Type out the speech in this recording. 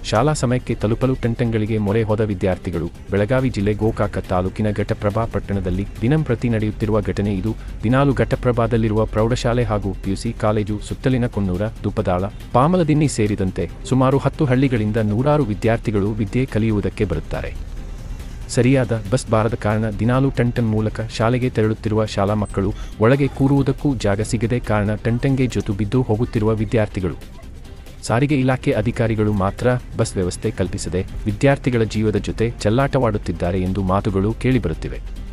ಶಾಲಾ ಸಮಯಕ್ಕೆ ತಲುಪಲು ಟೆಂಟಂಗಳಿಗೆ ಮೊರೆ ಹೋದ ವಿದ್ಯಾರ್ಥಿಗಳು ಬೆಳಗಾವಿ ಜಿಲ್ಲೆ ಗೋಕಾಕ ತಾಲೂಕಿನ ಘಟಪ್ರಭಾ ಪಟ್ಟಣದಲ್ಲಿ ದಿನಂಪ್ರತಿ ನಡೆಯುತ್ತಿರುವ ಘಟನೆ ಇದು ದಿನಾಲು ಘಟಪ್ರಭಾದಲ್ಲಿರುವ ಪ್ರೌಢಶಾಲೆ ಹಾಗೂ ಪಿಯುಸಿ ಕಾಲೇಜು ಸುತ್ತಲಿನ ಕೊಣ್ಣೂರ ದುಪ್ಪದಾಳ ಪಾಮಲದಿನ್ನಿ ಸೇರಿದಂತೆ ಸುಮಾರು ಹತ್ತು ಹಳ್ಳಿಗಳಿಂದ ನೂರಾರು ವಿದ್ಯಾರ್ಥಿಗಳು ವಿದ್ಯೆ ಕಲಿಯುವುದಕ್ಕೆ ಬರುತ್ತಾರೆ ಸರಿಯಾದ ಬಸ್ ಬಾರದ ಕಾರಣ ದಿನಾಲು ಟಂಟನ್ ಮೂಲಕ ಶಾಲೆಗೆ ತೆರಳುತ್ತಿರುವ ಶಾಲಾ ಮಕ್ಕಳು ಒಳಗೆ ಕೂರುವುದಕ್ಕೂ ಜಾಗ ಸಿಗದೆ ಕಾರಣ ಟಂಟಂಗೆ ಜೊತು ಬಿದ್ದು ಹೋಗುತ್ತಿರುವ ವಿದ್ಯಾರ್ಥಿಗಳು ಸಾರಿಗೆ ಇಲಾಖೆ ಅಧಿಕಾರಿಗಳು ಮಾತ್ರ ಬಸ್ ವ್ಯವಸ್ಥೆ ಕಲ್ಪಿಸದೆ ವಿದ್ಯಾರ್ಥಿಗಳ ಜೀವದ ಜೊತೆ ಚೆಲ್ಲಾಟವಾಡುತ್ತಿದ್ದಾರೆ ಎಂದು ಮಾತುಗಳು ಕೇಳಿಬರುತ್ತಿವೆ